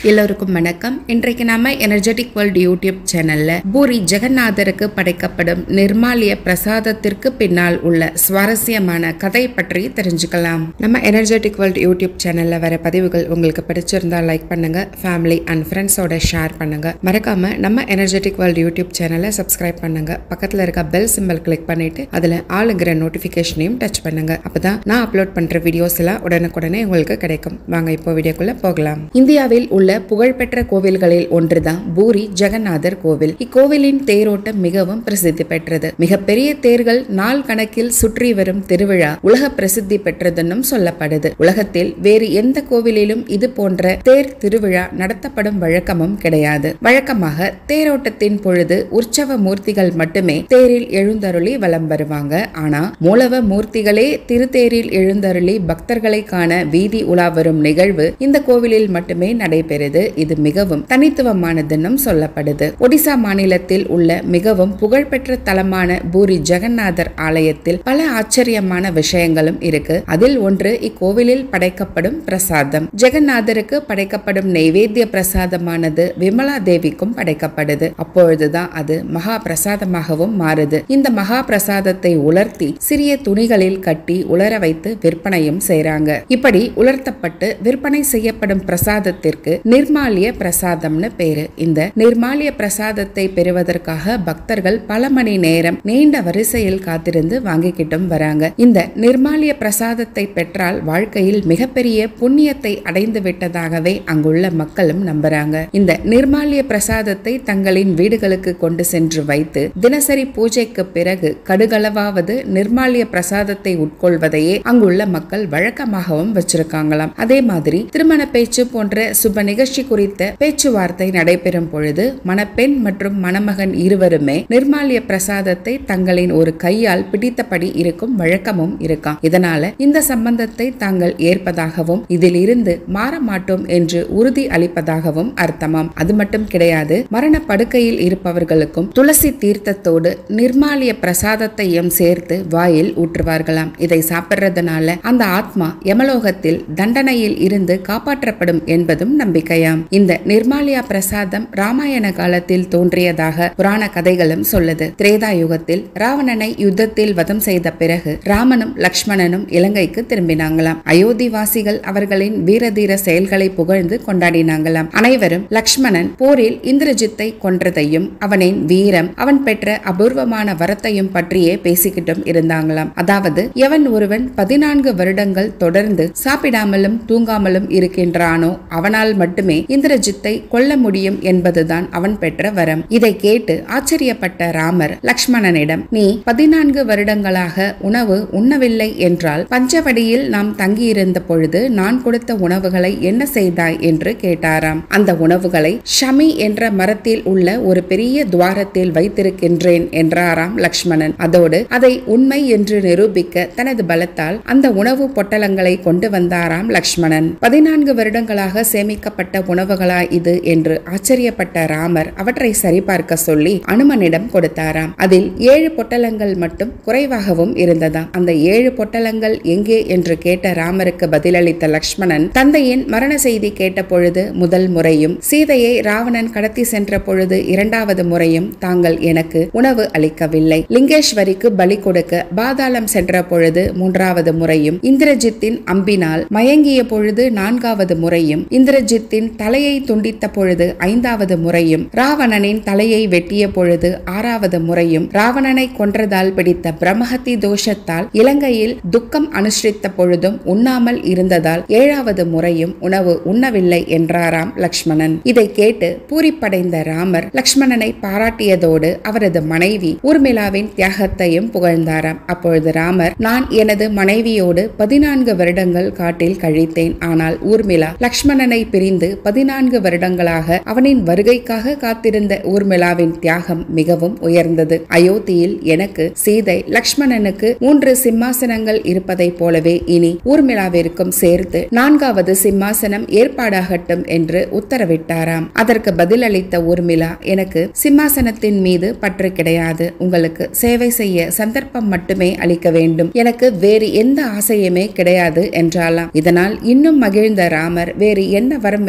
எல்லோருக்கும் வணக்கம் இன்றைக்கு நாம எனர்ஜெட்டிக் வேர்ல்ட் யூடியூப் சேனல்ல பூரி ஜெகநாதருக்கு படைக்கப்படும் நிர்மாலிய பிரசாதத்திற்கு பின்னால் உள்ள சுவாரஸ்யமான கதை பற்றி தெரிஞ்சுக்கலாம் நம்ம எனர்ஜெட்டிக் வேர்ல்ட் யூடியூப் சேனல்ல வர பதிவுகள் உங்களுக்கு பிடிச்சிருந்தா லைக் பண்ணுங்க ஃபேமிலி அண்ட் ஃப்ரெண்ட்ஸோட ஷேர் பண்ணுங்க மறக்காம நம்ம எனர்ஜெட்டிக் வேர்ல்ட் யூடியூப் சேனலை சப்ஸ்கிரைப் பண்ணுங்க பக்கத்துல இருக்க பெல் சிம்பல் கிளிக் பண்ணிட்டு அதுல ஆளுங்கிற நோட்டிபிகேஷனையும் டச் பண்ணுங்க அப்பதான் நான் அப்லோட் பண்ற வீடியோஸ் எல்லாம் உடனுக்குடனே உங்களுக்கு கிடைக்கும் வாங்க இப்போ வீடியோக்குள்ள போகலாம் இந்தியாவில் உள்ள புகழ்பெற்ற கோவில்களில் ஒன்றுதான் பூரி ஜெகநாதர் கோவில் இக்கோவிலின் தேரோட்டம் மிகவும் பிரசித்தி பெற்றது மிகப்பெரிய தேர்கள் நாள் கணக்கில் சுற்றி வரும் திருவிழா உலக பிரசித்தி பெற்றதென்னும் சொல்லப்படுது உலகத்தில் வேறு எந்த கோவிலிலும் இது போன்ற தேர் திருவிழா நடத்தப்படும் வழக்கமும் கிடையாது வழக்கமாக தேரோட்டத்தின் பொழுது உற்சவ மூர்த்திகள் மட்டுமே தேரில் எழுந்தருளி வலம் வருவாங்க ஆனா மூலவ மூர்த்திகளே திருத்தேரில் எழுந்தருளி பக்தர்களை காண வீதி உலா வரும் நிகழ்வு இந்த கோவிலில் மட்டுமே நடைபெறுது இது மிகவும் தனித்துவமானதுன்னும் சொல்லப்படுது ஒடிசா மாநிலத்தில் உள்ள மிகவும் புகழ்பெற்ற தலமான பூரி ஜெகநாதர் ஆலயத்தில் பல ஆச்சரியமான விஷயங்களும் இருக்கு அதில் ஒன்று இக்கோவிலில் படைக்கப்படும் பிரசாதம் ஜெகநாதருக்கு படைக்கப்படும் நைவேத்திய பிரசாதமானது விமலா தேவிக்கும் படைக்கப்படுது அப்பொழுதுதான் அது மகா பிரசாதமாகவும் மாறுது இந்த மகா பிரசாதத்தை உலர்த்தி சிறிய துணிகளில் கட்டி உலர வைத்து விற்பனையும் செய்றாங்க இப்படி உலர்த்தப்பட்டு விற்பனை செய்யப்படும் பிரசாதத்திற்கு நிர்மாலிய பிரசாதம்னு பேரு இந்த நிர்மாலிய பிரசாதத்தை பெறுவதற்காக பக்தர்கள் பல மணி நேரம் நீண்ட வரிசையில் காத்திருந்து வாங்கிக்கிட்டும் வராங்க இந்த நிர்மாலிய பிரசாதத்தை பெற்றால் வாழ்க்கையில் மிகப்பெரிய புண்ணியத்தை அடைந்து விட்டதாகவே அங்குள்ள மக்களும் நம்புறாங்க இந்த நிர்மாலிய பிரசாதத்தை தங்களின் வீடுகளுக்கு கொண்டு சென்று வைத்து தினசரி பூஜைக்கு பிறகு கடுகளவாவது நிர்மாலிய பிரசாதத்தை உட்கொள்வதையே அங்குள்ள மக்கள் வழக்கமாகவும் வச்சிருக்காங்களாம் அதே மாதிரி திருமண பேச்சு போன்ற சுப நிகழ்ச்சி குறித்த பேச்சுவார்த்தை நடைபெறும் பொழுது மணப்பெண் மற்றும் மணமகன் இருவருமே நிர்மாலிய பிரசாதத்தை தங்களின் ஒரு கையால் பிடித்தபடி இருக்கும் வழக்கமும் இருக்காம் இதனால இந்த சம்பந்தத்தை தாங்கள் ஏற்பதாகவும் இதில் இருந்து மாற மாட்டோம் என்று உறுதி அளிப்பதாகவும் அர்த்தமாம் அது மட்டும் கிடையாது மரண படுக்கையில் இருப்பவர்களுக்கும் துளசி தீர்த்தத்தோடு நிர்மாலிய பிரசாதத்தையும் சேர்த்து வாயில் ஊற்றுவார்களாம் இதை சாப்பிடுறதுனால அந்த ஆத்மா யமலோகத்தில் தண்டனையில் இருந்து காப்பாற்றப்படும் என்பதும் நம்பிக்கையாம் இந்த நிர்மாலியா பிரசாதம் ராமாயண காலத்தில் தோன்றியதாக புராண கதைகளும் சொல்லுது திரேதா யுகத்தில் ராவணனை யுத்தத்தில் வதம் செய்த பிறகு ராமனும் லக்ஷ்மணனும் இலங்கைக்கு திரும்பினாங்களாம் அயோத்திவாசிகள் அவர்களின் வீரதீர செயல்களை புகழ்ந்து கொண்டாடினாங்களாம் அனைவரும் லக்ஷ்மணன் போரில் இந்திரஜித்தை கொன்றதையும் அவனின் வீரம் அவன் பெற்ற அபூர்வமான வரத்தையும் பற்றியே பேசிக்கிட்டும் இருந்தாங்களாம் அதாவது எவன் ஒருவன் பதினான்கு வருடங்கள் தொடர்ந்து சாப்பிடாமலும் தூங்காமலும் இருக்கின்றானோ அவனால் மட்டுமே இந்திரஜித்தை கொல்ல முடியும் என்பதுதான் அவன் பெற்ற வரம் இதை கேட்டு ஆச்சரியப்பட்ட ராமர் லக்ஷ்மணனிடம் நீ பதினான்கு வருடங்களாக உணவு உண்ணவில்லை என்றால் பஞ்சவடியில் நாம் தங்கியிருந்த பொழுது நான் கொடுத்த உணவுகளை என்ன செய்தாய் என்று கேட்டாராம் அந்த உணவுகளை ஷமி என்ற மரத்தில் உள்ள ஒரு பெரிய துவாரத்தில் வைத்திருக்கின்றேன் என்றாராம் லக்ஷ்மணன் அதோடு அதை உண்மை என்று நிரூபிக்க தனது பலத்தால் அந்த உணவு பொட்டலங்களை கொண்டு வந்தாராம் லக்ஷ்மணன் பதினான்கு வருடங்களாக சேமிக்கப்பட்ட உணவுகளா இது என்று ஆச்சரியப்பட்ட ராமர் அவற்றை சரிபார்க்க சொல்லி அனுமனிடம் கொடுத்தாராம் அதில் ஏழு பொட்டலங்கள் மட்டும் குறைவாகவும் இருந்ததாம் அந்த ஏழு பொட்டலங்கள் எங்கே என்று கேட்ட ராமருக்கு பதிலளித்த லக்ஷ்மணன் தந்தையின் மரண செய்தி கேட்ட பொழுது முதல் முறையும் சீதையை ராவணன் கடத்தி சென்ற பொழுது இரண்டாவது முறையும் தாங்கள் எனக்கு உணவு அளிக்கவில்லை லிங்கேஸ்வரிக்கு பலி கொடுக்க பாதாளம் சென்ற பொழுது மூன்றாவது முறையும் இந்திரஜித்தின் அம்பினால் மயங்கிய பொழுது நான்காவது முறையும் இந்திரஜித்தின் தலையை துண்டித்த பொழுது ஐந்தாவது முறையும் ராவணனின் தலையை வெட்டிய பொழுது ஆறாவது முறையும் ராவணனை கொன்றதால் பிடித்த பிரம்மஹத்தி தோஷத்தால் இலங்கையில் துக்கம் அனுஷ்டித்த பொழுதும் உண்ணாமல் இருந்ததால் ஏழாவது முறையும் உணவு உண்ணவில்லை என்றாராம் லக்ஷ்மணன் இதை கேட்டு பூரிப்படைந்த ராமர் லக்ஷ்மணனை பாராட்டியதோடு அவரது மனைவி ஊர்மிளாவின் தியாகத்தையும் புகழ்ந்தாராம் அப்பொழுது ராமர் நான் எனது மனைவியோடு பதினான்கு வருடங்கள் காட்டில் கழித்தேன் ஆனால் ஊர்மிளா லக்ஷ்மணனை பிரிந்து பதினான்கு வருடங்களாக அவனின் வருகைக்காக காத்திருந்த ஊர்மிளாவின் தியாகம் மிகவும் உயர்ந்தது அயோத்தியில் எனக்கு சீதை லக்ஷ்மணனுக்கு மூன்று சிம்மாசனங்கள் இருப்பதைப் போலவே இனி ஊர்மிளாவிற்கும் சேர்த்து நான்காவது சிம்மாசனம் ஏற்பாடாகட்டும் என்று உத்தரவிட்டாராம் அதற்கு பதிலளித்த ஊர்மிளா எனக்கு சிம்மாசனத்தின் மீது பற்று கிடையாது உங்களுக்கு சேவை செய்ய சந்தர்ப்பம் மட்டுமே அளிக்க வேண்டும் எனக்கு வேறு எந்த ஆசையுமே கிடையாது என்றாலாம் இதனால் இன்னும் மகிழ்ந்த ராமர் வேறு என்ன வரம் வேண்டும்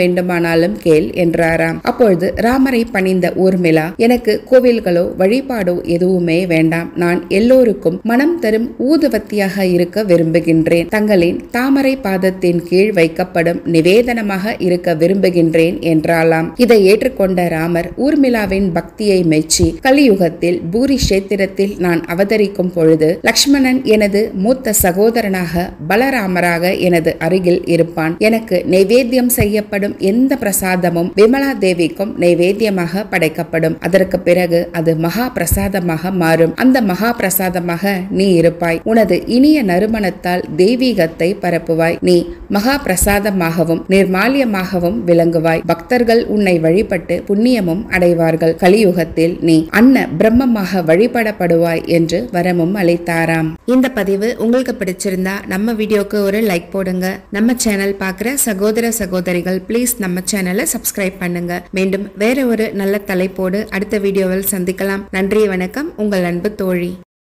வேண்டுமானாலும் கேள் என்றாராம் அப்பொழுது ராமரை பணிந்த ஊர்மிளா எனக்கு கோவில்களோ வழிபாடோ எதுவுமே வேண்டாம் நான் எல்லோருக்கும் மனம் தரும் ஊதுவத்தியாக இருக்க விரும்புகின்றேன் தங்களின் தாமரை பாதத்தின் கீழ் வைக்கப்படும் நிவேதனமாக இருக்க விரும்புகின்றேன் என்றாலாம் இதை ஏற்றுக்கொண்ட ராமர் ஊர்மிளாவின் பக்தியை மெச்சி கலியுகத்தில் பூரி கஷேத்திரத்தில் நான் அவதரிக்கும் பொழுது லக்ஷ்மணன் எனது மூத்த சகோதரனாக பலராமராக எனது அருகில் இருப்பான் எனக்கு நைவேத்தியம் செய்யப்படும் எந்த பிரசாதமும் விமலா தேவிக்கும் நைவேத்தியமாக படைக்கப்படும் அதற்கு பிறகு அது மகா பிரசாதமாக மாறும் அந்த மகா பிரசாதமாக நீ இருப்பாய் உனது இனிய நறுமணத்தால் தெய்வீகத்தை பரப்புவாய் நீ மகா பிரசாதமாகவும் நிர்மாலியமாகவும் விளங்குவாய் பக்தர்கள் உன்னை வழிபட்டு புண்ணியமும் அடைவார்கள் கலியுகத்தில் நீ அன்ன பிரம்மமாக வழிபடப்படுவாய் என்று வரமும் அளித்தாராம் இந்த பதிவு உங்களுக்கு பிடிச்சிருந்தா நம்ம வீடியோக்கு ஒரு லைக் போடுங்க நம்ம சேனல் பார்க்குற சகோதர சகோதரிகள் ப்ளீஸ் நம்ம சேனலை சப்ஸ்கிரைப் பண்ணுங்க மீண்டும் வேற ஒரு நல்ல தலைப்போடு அடுத்த வீடியோவில் சந்திக்கலாம் நன்றி வணக்கம் உங்கள் அன்பு தோழி